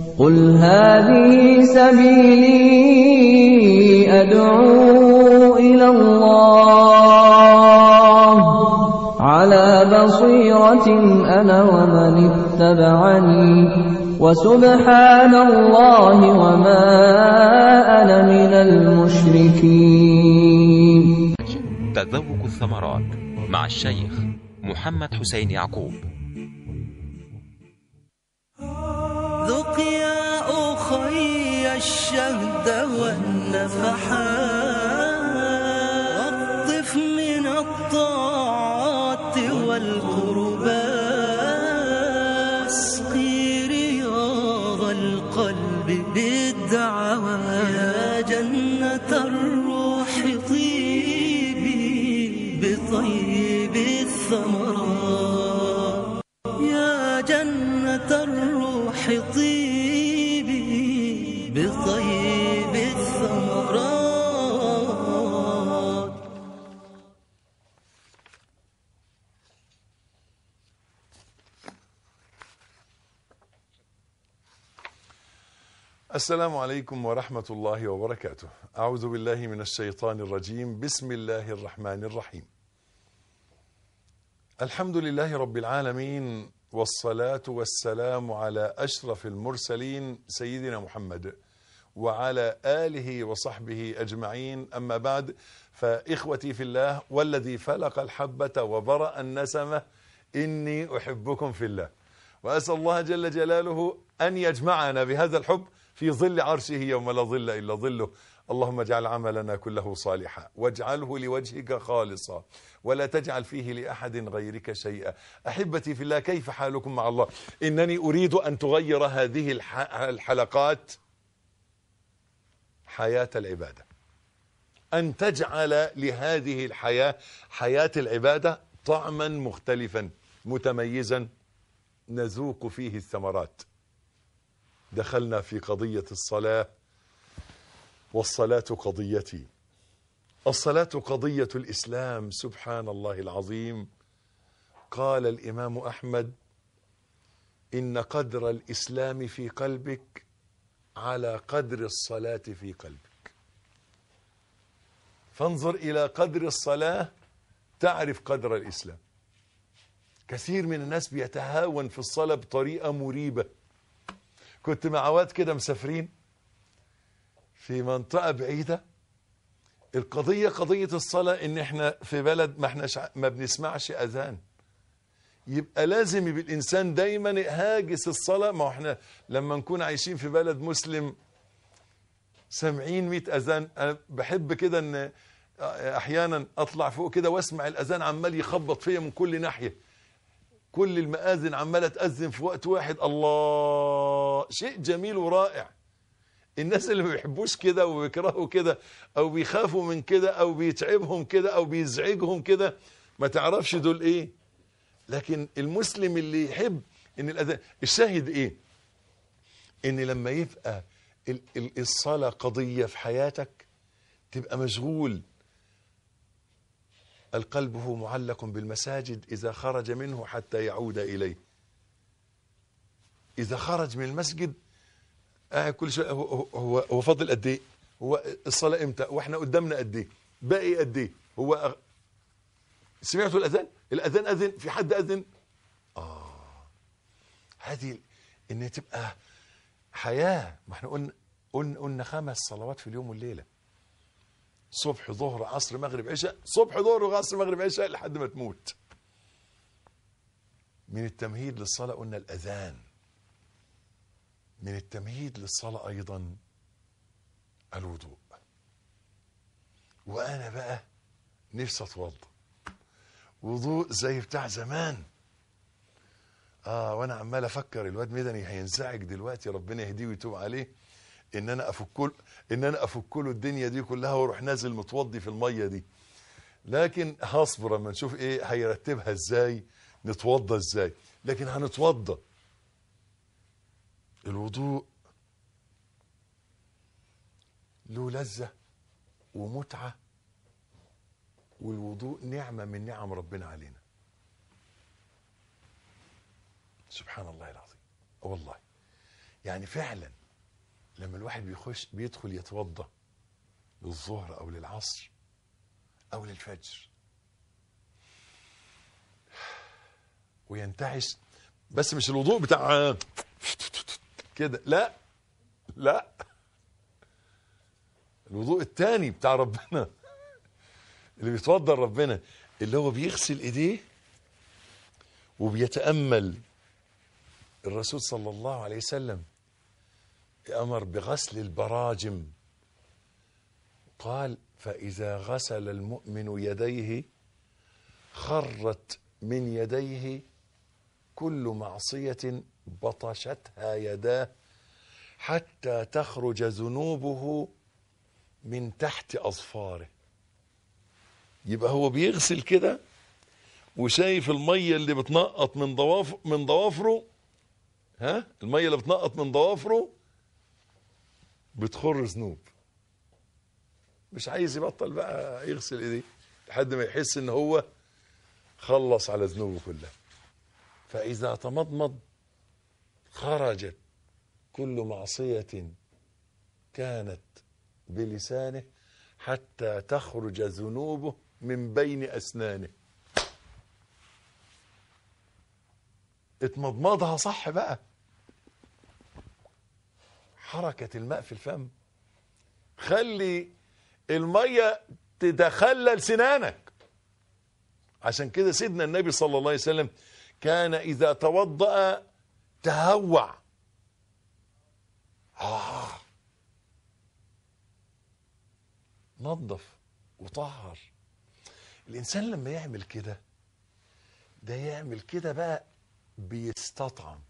قل هذه سبيلي أدعو إلى الله على بصيرة أنا ومن اتبعني وسبحان الله وما أنا من المشركين تذوق الثمرات مع الشيخ محمد حسين يعقوب ذق يا أخي الشهد والنفحات واقطف من الطاعات والقربات اسقي رياض القلب بالدعوات يا جنة الروح طيبي بطيب الثمرات يا جنة الروح طيبي بطيب الثمرات السلام عليكم ورحمة الله وبركاته أعوذ بالله من الشيطان الرجيم بسم الله الرحمن الرحيم الحمد لله رب العالمين والصلاة والسلام على أشرف المرسلين سيدنا محمد وعلى آله وصحبه أجمعين أما بعد فإخوتي في الله والذي فلق الحبة وبرأ النسمة إني أحبكم في الله وأسأل الله جل جلاله أن يجمعنا بهذا الحب في ظل عرشه يوم لا ظل إلا ظله اللهم اجعل عملنا كله صالحا واجعله لوجهك خالصا ولا تجعل فيه لأحد غيرك شيئا أحبتي في الله كيف حالكم مع الله إنني أريد أن تغير هذه الح- الحلقات حياة العبادة أن تجعل لهذه الحياة حياة العبادة طعما مختلفا متميزا نذوق فيه الثمرات دخلنا في قضية الصلاة والصلاة قضيتي الصلاة قضية الإسلام سبحان الله العظيم قال الإمام أحمد إن قدر الإسلام في قلبك على قدر الصلاة في قلبك فانظر إلى قدر الصلاة تعرف قدر الإسلام كثير من الناس بيتهاون في الصلاة بطريقة مريبة كنت مع واد كده مسافرين في منطقة بعيدة القضية قضية الصلاة ان احنا في بلد ما احناش ما بنسمعش اذان يبقى لازم يبقى الانسان دايما هاجس الصلاة ما هو احنا لما نكون عايشين في بلد مسلم سامعين 100 اذان انا بحب كده ان احيانا اطلع فوق كده واسمع الاذان عمال يخبط فيا من كل ناحية كل المآذن عمالة تأذن في وقت واحد الله شيء جميل ورائع الناس اللي ما بيحبوش كده وبيكرهوا كده او بيخافوا من كده او بيتعبهم كده او بيزعجهم كده ما تعرفش دول ايه لكن المسلم اللي يحب ان الاذان الشاهد ايه ان لما يبقى ال- ال- الصلاة قضية في حياتك تبقى مشغول القلب هو معلق بالمساجد إذا خرج منه حتى يعود إليه إذا خرج من المسجد قاعد كل شويه هو هو هو, هو فاضل قد ايه؟ هو الصلاه امتى؟ واحنا قدامنا قد ايه؟ باقي قد ايه؟ هو أغ... سمعتوا الاذان؟ الاذان اذن في حد اذن؟ اه هذه ان تبقى حياه ما احنا قلنا قلنا قلنا خمس صلوات في اليوم والليله صبح ظهر عصر مغرب عشاء صبح ظهر عصر مغرب عشاء لحد ما تموت من التمهيد للصلاه قلنا الاذان من التمهيد للصلاة أيضا الوضوء وأنا بقى نفسي أتوضى وضوء زي بتاع زمان آه وأنا عمال أفكر الواد مدني هينزعج دلوقتي ربنا يهديه ويتوب عليه إن أنا أفك له إن أنا أفك له الدنيا دي كلها وأروح نازل متوضي في المية دي لكن هصبر اما نشوف إيه هيرتبها إزاي نتوضى إزاي لكن هنتوضى الوضوء له لذة ومتعة والوضوء نعمة من نعم ربنا علينا سبحان الله العظيم والله يعني فعلا لما الواحد بيخش بيدخل يتوضا للظهر او للعصر او للفجر وينتعش بس مش الوضوء بتاع كده لا لا الوضوء التاني بتاع ربنا اللي بيتوضا ربنا اللي هو بيغسل ايديه وبيتامل الرسول صلى الله عليه وسلم امر بغسل البراجم قال فاذا غسل المؤمن يديه خرت من يديه كل معصيه بطشتها يداه حتى تخرج ذنوبه من تحت اظفاره يبقى هو بيغسل كده وشايف الميه اللي بتنقط من ضواف من ضوافره ها الميه اللي بتنقط من ضوافره بتخر ذنوب مش عايز يبطل بقى يغسل ايديه لحد ما يحس ان هو خلص على ذنوبه كلها فاذا تمضمض خرجت كل معصيه كانت بلسانه حتى تخرج ذنوبه من بين اسنانه اتمضمضها صح بقى حركة الماء في الفم خلي المية تتخلل سنانك عشان كده سيدنا النبي صلى الله عليه وسلم كان إذا توضأ تهوع آه نظف وطهر الإنسان لما يعمل كده ده يعمل كده بقى بيستطعم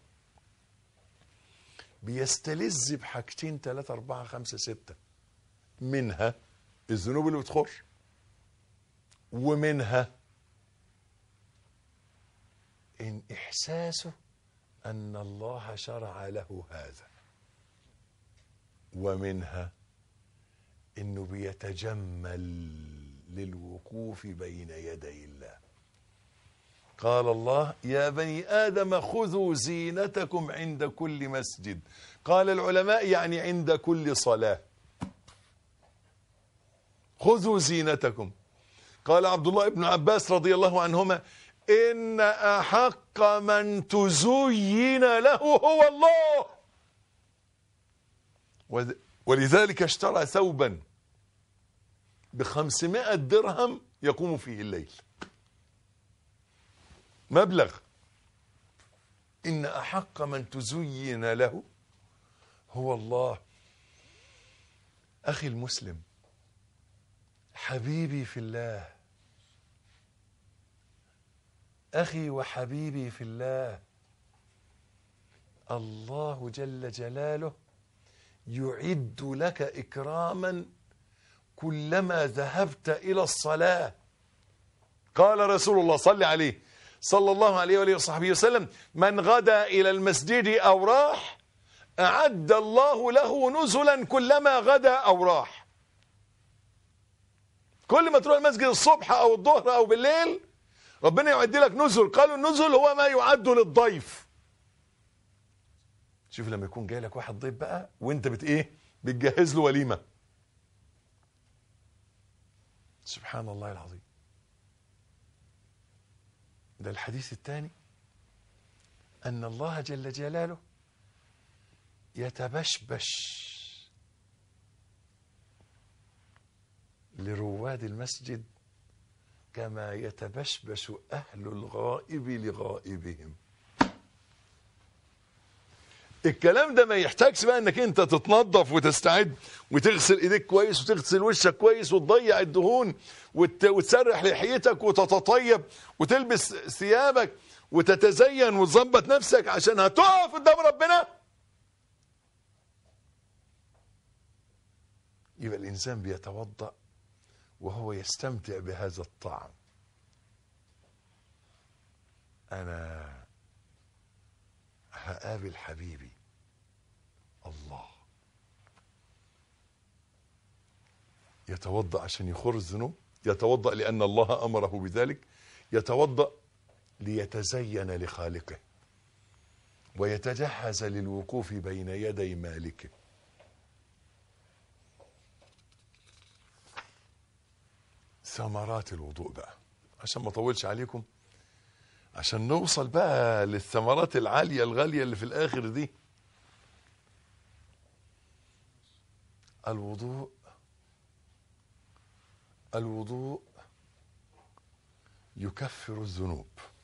بيستلذ بحاجتين ثلاثة أربعة خمسة ستة منها الذنوب اللي بتخر ومنها إن إحساسه أن الله شرع له هذا ومنها إنه بيتجمل للوقوف بين يدي الله قال الله يا بني آدم خذوا زينتكم عند كل مسجد قال العلماء يعني عند كل صلاة خذوا زينتكم قال عبد الله بن عباس رضي الله عنهما إن أحق من تزين له هو الله وذ- ولذلك اشترى ثوبا بخمسمائة درهم يقوم فيه الليل مبلغ إن أحق من تزين له هو الله أخي المسلم حبيبي في الله أخي وحبيبي في الله الله جل جلاله يعد لك إكراما كلما ذهبت إلى الصلاة قال رسول الله صلى عليه صلى الله عليه وآله وصحبه وسلم من غدا إلى المسجد أو راح أعد الله له نزلا كلما غدا أو راح كل ما تروح المسجد الصبح أو الظهر أو بالليل ربنا يعد لك نزل قالوا النزل هو ما يعد للضيف شوف لما يكون جاي لك واحد ضيف بقى وانت بت ايه بتجهز له وليمه سبحان الله العظيم ده الحديث الثاني أن الله جل جلاله يتبشبش لرواد المسجد كما يتبشبش أهل الغائب لغائبهم الكلام ده ما يحتاجش بقى انك انت تتنظف وتستعد وتغسل ايديك كويس وتغسل وشك كويس وتضيع الدهون وت... وتسرح لحيتك وتتطيب وتلبس ثيابك وتتزين وتظبط نفسك عشان هتقف قدام ربنا يبقى الانسان بيتوضا وهو يستمتع بهذا الطعم انا هقابل حبيبي الله يتوضا عشان يخر الذنوب يتوضا لان الله امره بذلك يتوضا ليتزين لخالقه ويتجهز للوقوف بين يدي مالكه ثمرات الوضوء بقى عشان ما اطولش عليكم عشان نوصل بقى للثمرات العالية الغالية اللي في الآخر دي الوضوء الوضوء يكفر الذنوب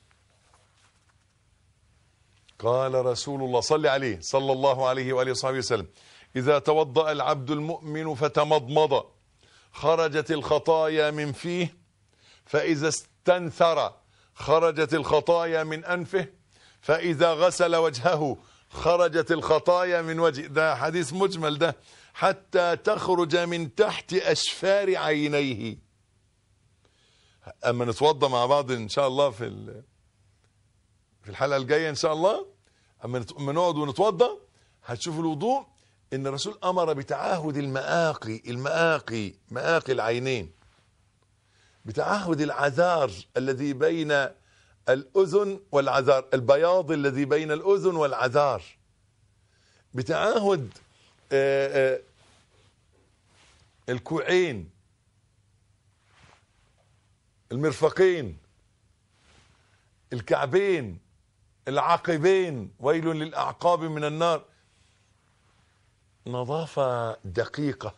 قال رسول الله صل عليه صلى الله عليه وآله وصحبه وسلم إذا توضأ العبد المؤمن فتمضمض خرجت الخطايا من فيه فإذا استنثر خرجت الخطايا من أنفه فإذا غسل وجهه خرجت الخطايا من وجهه ده حديث مجمل ده حتى تخرج من تحت أشفار عينيه أما نتوضى مع بعض إن شاء الله في ال- في الحلقة الجاية إن شاء الله أما نت- أما نقعد ونتوضى هتشوف الوضوء إن الرسول أمر بتعاهد المآقي المآقي مآقي العينين بتعهد العذار الذي بين الأذن والعذار البياض الذي بين الأذن والعذار بتعهد آه، آه، الكوعين المرفقين الكعبين العقبين ويل للأعقاب من النار نظافة دقيقة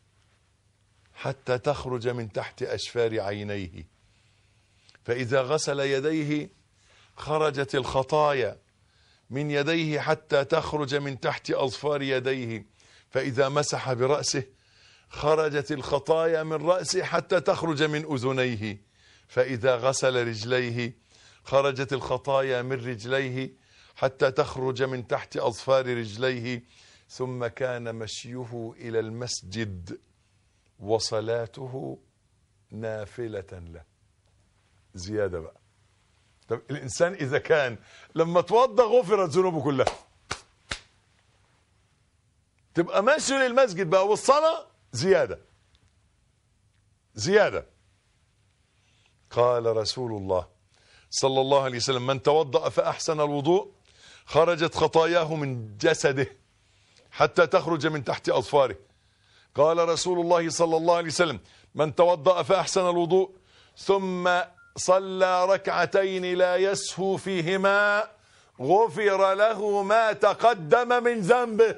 حتى تخرج من تحت أشفار عينيه فإذا غسل يديه خرجت الخطايا من يديه حتى تخرج من تحت أظفار يديه فإذا مسح برأسه خرجت الخطايا من رأسه حتى تخرج من أذنيه فإذا غسل رجليه خرجت الخطايا من رجليه حتى تخرج من تحت أظفار رجليه ثم كان مشيه إلى المسجد وصلاته نافلة له زيادة بقى طب الإنسان إذا كان لما توضى غفرت ذنوبه كلها تبقى ماشي للمسجد بقى والصلاة زيادة زيادة قال رسول الله صلى الله عليه وسلم من توضأ فأحسن الوضوء خرجت خطاياه من جسده حتى تخرج من تحت أظفاره قال رسول الله صلى الله عليه وسلم من توضأ فأحسن الوضوء ثم صلى ركعتين لا يسهو فيهما غفر له ما تقدم من ذنبه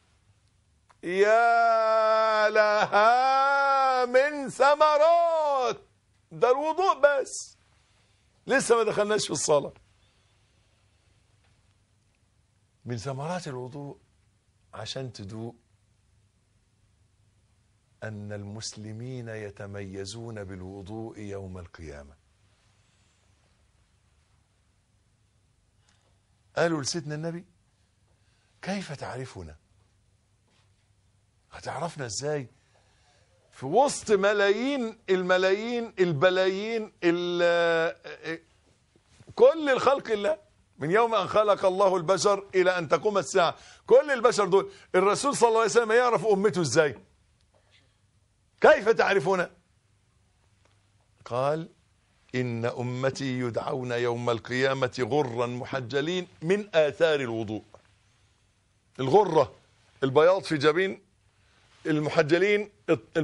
يا لها من ثمرات ده الوضوء بس لسه ما دخلناش في الصلاة من ثمرات الوضوء عشان تدوق أن المسلمين يتميزون بالوضوء يوم القيامة قالوا لسيدنا النبي كيف تعرفنا هتعرفنا ازاي في وسط ملايين الملايين البلايين ال- كل الخلق الله من يوم أن خلق الله البشر إلى أن تقوم الساعة كل البشر دول الرسول صلى الله عليه وسلم يعرف أمته ازاي كيف تعرفون قال إن أمتي يدعون يوم القيامة غرا محجلين من آثار الوضوء الغرة البياض في جبين المحجلين